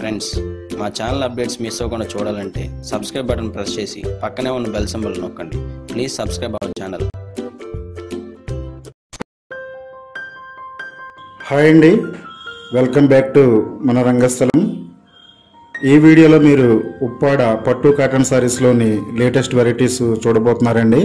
friends మా channel updates miss అవ్వకుండా చూడాలంటే సబ్స్క్రైబ్ బటన్ ప్రెస్ చేసి పక్కనే ఉన్న బెల్ సింబల్ నొక్కండి please subscribe our channel hi అండి వెల్కమ్ బ్యాక్ టు మన రంగస్థలం ఈ వీడియోలో మీరు ఉప్పాడ పట్టు కాటన్ సారీస్లోని లేటెస్ట్ వెరైటీస్ చూడబోతున్నారండి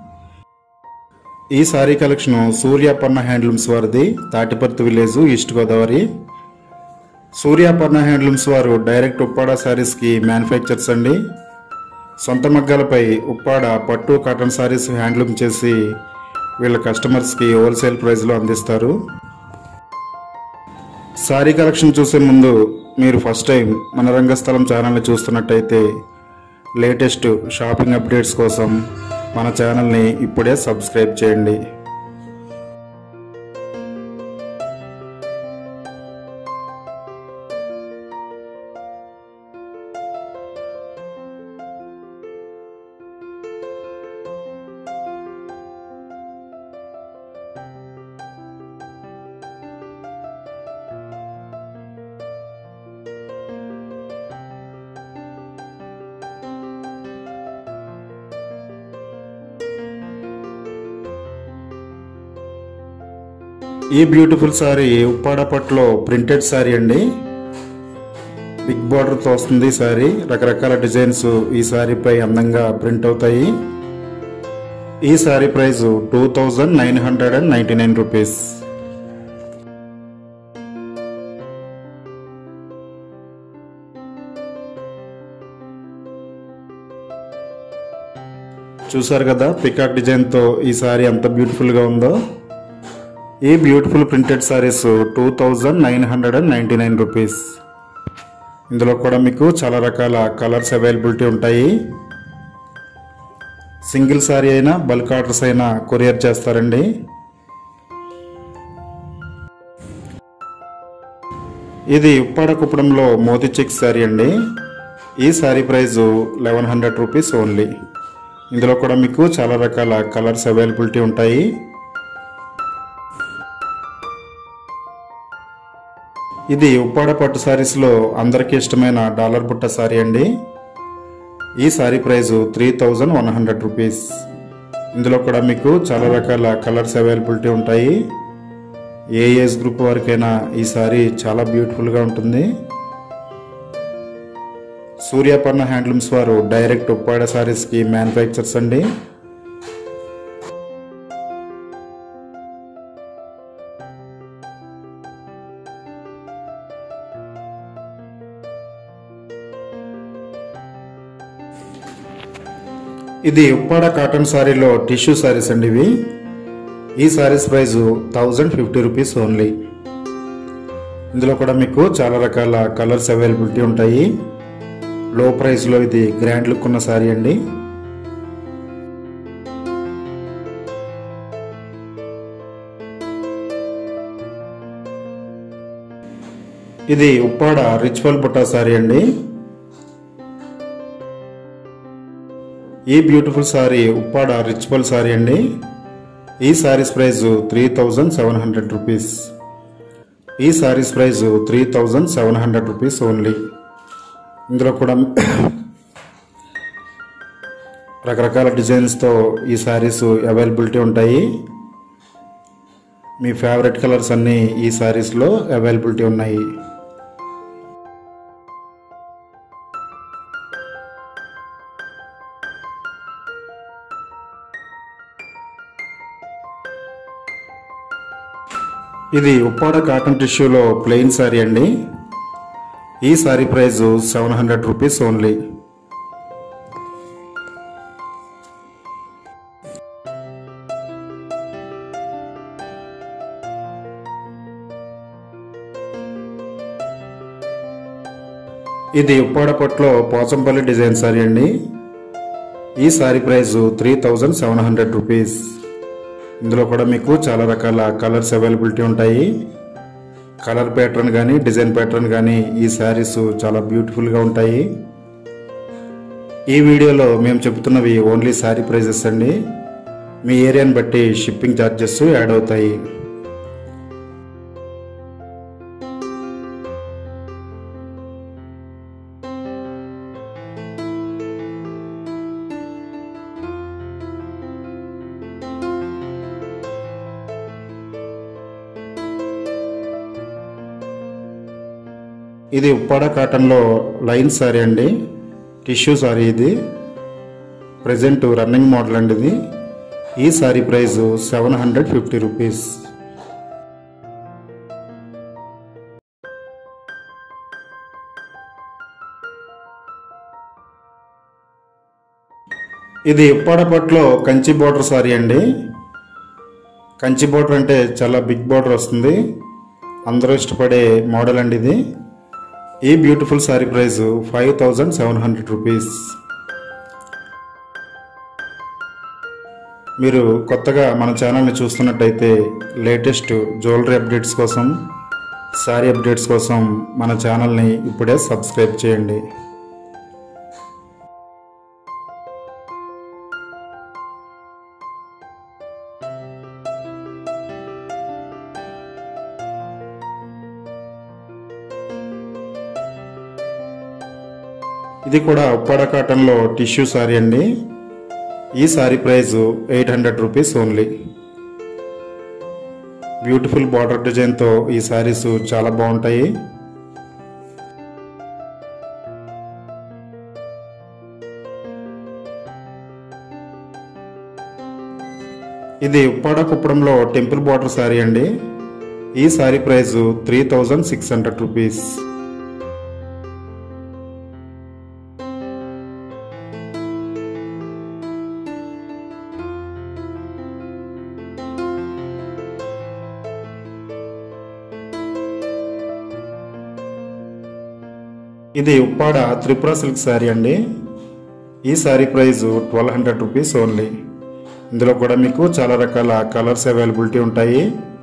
ఈ సారీ కలెక్షన్ సూర్యాపర్ణ హ్యాండ్లూమ్స్ వారిది Tatiparthi village East Godavari Suryaparna handlooms వారు డైరెక్ట్ ఉప్పాడ సారీస్కి మ్యానుఫ్యాక్చర్స్ అండి సొంత మగ్గాలపై ఉప్పాడ పట్టు కాటన్ సారీస్ హ్యాండ్లూమ్ చేసి వీళ్ళ కస్టమర్స్కి హోల్సేల్ ప్రైస్లో అందిస్తారు సారీ కలెక్షన్ చూసే ముందు మీరు ఫస్ట్ టైం మన రంగస్థలం ఛానల్ని చూస్తున్నట్టయితే లేటెస్ట్ షాపింగ్ అప్డేట్స్ కోసం మన ఛానల్ని ఇప్పుడే సబ్స్క్రైబ్ చేయండి ఈ బ్యూటిఫుల్ సారీ ఉప్పాడ పట్టులో ప్రింటెడ్ సారీ అండి బిగ్ బార్డర్తో వస్తుంది ఈ సారీ రకరకాల డిజైన్స్ ఈ సారీపై అందంగా ప్రింట్ అవుతాయి ఈ sari price two thousand nine hundred and ninety nine rupees చూసారు కదా పికాక్ డిజైన్తో ఈ సారీ ఎంత బ్యూటిఫుల్గా ఉందో ఈ beautiful printed saris two thousand nine hundred and ninety nine rupees ఇందులో కూడా మీకు చాలా రకాల కలర్స్ అవైలబిలిటీ ఉంటాయి సింగిల్ సారీ అయినా బల్క్ ఆర్డర్స్ అయినా కొరియర్ చేస్తారండి ఇది ఉప్పాడ కుప్పడంలో మోతీ చెక్ శారీ అండి ఈ sari price eleven hundred rupees only ఇందులో కూడా మీకు చాలా రకాల కలర్స్ అవైలబిలిటీ ఉంటాయి ఇది ఉప్పాడ పట్టు సారీస్లో అందరికీ ఇష్టమైన డాలర్ బుట్ట సారీ అండి ఈ sari price three thousand one hundred rupees ఇందులో కూడా మీకు చాలా రకాల కలర్స్ అవైలబిలిటీ ఉంటాయి ఏ ఏజ్ గ్రూప్ వారికైనా ఈ సారీ చాలా బ్యూటిఫుల్గా ఉంటుంది సూర్యాపర్ణ హ్యాండ్లూమ్స్ వారు డైరెక్ట్ ఉప్పాడ సారీస్కి మ్యానుఫ్యాక్చర్స్ అండి ఇది ఉప్పాడ కాటన్ సారీలో టిష్యూ సారీస్ అండి ఇవి ఈ saris price thousand fifty rupees only ఇందులో కూడా మీకు చాలా రకాల కలర్స్ అవైలబిలిటీ ఉంటాయి లో ప్రైస్లో ఇది గ్రాండ్ లుక్ ఉన్న సారీ అండి ఇది ఉప్పాడ రిచువల్ బుట్టా సారీ అండి ఈ బ్యూటిఫుల్ సారీ ఉప్పాడ రిచువల్ సారీ అండి ఈ saris price three thousand seven hundred rupees ఈ saris price three thousand seven hundred rupees only ఇందులో కూడా రకరకాల డిజైన్స్తో ఈ సారీస్ అవైలబిలిటీ ఉంటాయి మీ ఫేవరెట్ కలర్స్ అన్నీ ఈ సారీస్లో అవైలబిలిటీ ఉన్నాయి ఇది ఉప్పాడ కాటన్ టిష్యూలో ప్లెయిన్ శారీ అండి ఈ sari price seven hundred rupees only ఇది ఉప్పాడ పట్లో పోచంపల్లి డిజైన్ శారీ అండి ఈ sari price three thousand seven hundred rupees ఇందులో కూడా మీకు చాలా రకాల కలర్స్ అవైలబిలిటీ ఉంటాయి కలర్ ప్యాటర్న్ కానీ డిజైన్ ప్యాటర్న్ కానీ ఈ శారీస్ చాలా బ్యూటిఫుల్గా ఉంటాయి ఈ వీడియోలో మేము చెప్తున్నవి ఓన్లీ శారీ ప్రైజెస్ అండి మీ ఏరియాని బట్టి షిప్పింగ్ ఛార్జెస్ యాడ్ అవుతాయి ఇది ఉప్పాడ కాటన్లో లైన్ సారీ అండి టిష్యూ సారీ ఇది ప్రజెంట్ రన్నింగ్ మోడల్ అండి ఇది ఈ sari price seven hundred fifty rupees ఇది ఉప్పాడ పట్లో కంచి బోర్డర్ సారీ అండి కంచి బోర్డర్ అంటే చాలా బిగ్ బోర్డర్ వస్తుంది అందరూ ఇష్టపడే మోడల్ అండి ఇది ఈ beautiful sari price five thousand seven hundred rupees మీరు కొత్తగా మన ఛానల్ని చూస్తున్నట్టయితే లేటెస్ట్ జ్యువెలరీ అప్డేట్స్ కోసం శారీ అప్డేట్స్ కోసం మన ఛానల్ని ఇప్పుడే సబ్స్క్రైబ్ చేయండి ఇది కూడా ఉప్పాడ కాటన్లో టిష్యూ సారీ అండి ఈ sari price eight hundred rupees only beautiful border డిజైన్తో ఈ సారీస్ చాలా బాగుంటాయి ఇది ఉప్పాడ కుప్పడంలో టెంపుల్ బార్డర్ సారీ అండి ఈ sari price three thousand six hundred rupees ఇది ఉప్పాడ త్రిపుర సిల్క్ శారీ అండి ఈ sari price twelve hundred rupees only ఇందులో కూడా మీకు చాలా రకాల కలర్స్ అవైలబిలిటీ ఉంటాయి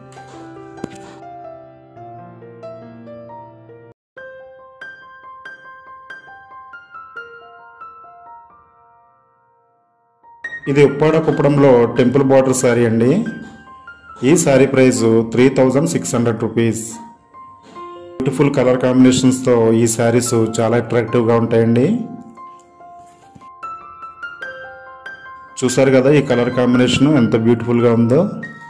ఇది ఉప్పాడ కుప్పడంలో టెంపుల్ బార్డర్ శారీ అండి ఈ sari price three thousand six hundred rupees beautiful colour కాంబినేషన్స్తో ఈ శారీస్ చాలా అట్రాక్టివ్గా ఉంటాయండి చూసారు కదా ఈ కలర్ కాంబినేషన్ ఎంత బ్యూటిఫుల్గా ఉందో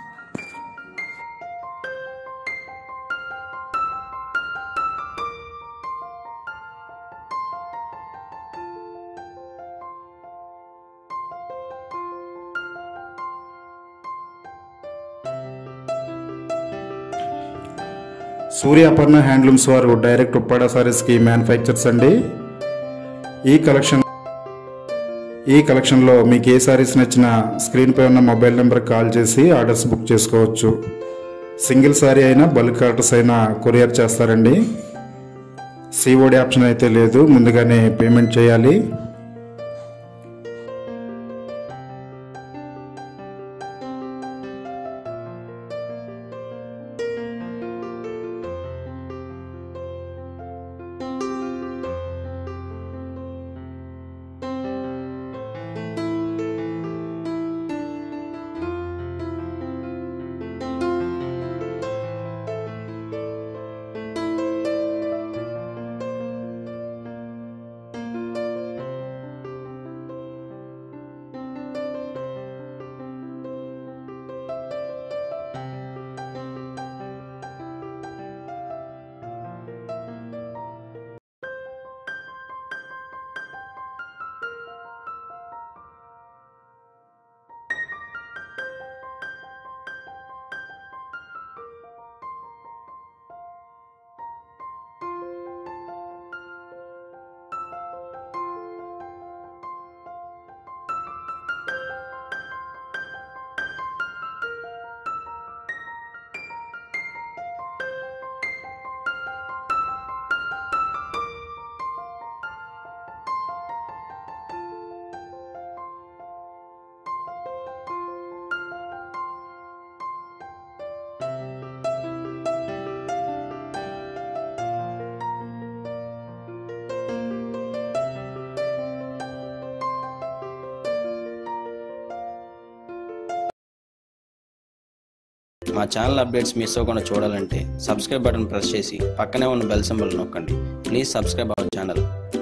సూర్య అపర్ణ హ్యాండ్లూమ్స్ వారు డైరెక్ట్ ఉప్పాడ సారీస్కి మ్యానుఫ్యాక్చర్స్ అండి ఈ కలెక్షన్ ఈ కలెక్షన్లో మీకు ఏ సారీస్ నచ్చినా స్క్రీన్పై ఉన్న మొబైల్ నెంబర్కి కాల్ చేసి ఆర్డర్స్ బుక్ చేసుకోవచ్చు సింగిల్ సారీ అయినా బల్క్ ఆర్డర్స్ అయినా కొరియర్ చేస్తారండి సిఓడి ఆప్షన్ అయితే లేదు ముందుగానే పేమెంట్ చేయాలి మా ఛానల్ అప్డేట్స్ మిస్ అవ్వకుండా చూడాలంటే సబ్స్క్రైబ్ బటన్ ప్రెస్ చేసి పక్కనే ఉన్న బెల్ సింబల్ నొక్కండి ప్లీజ్ సబ్స్క్రైబ్ అవర్ ఛానల్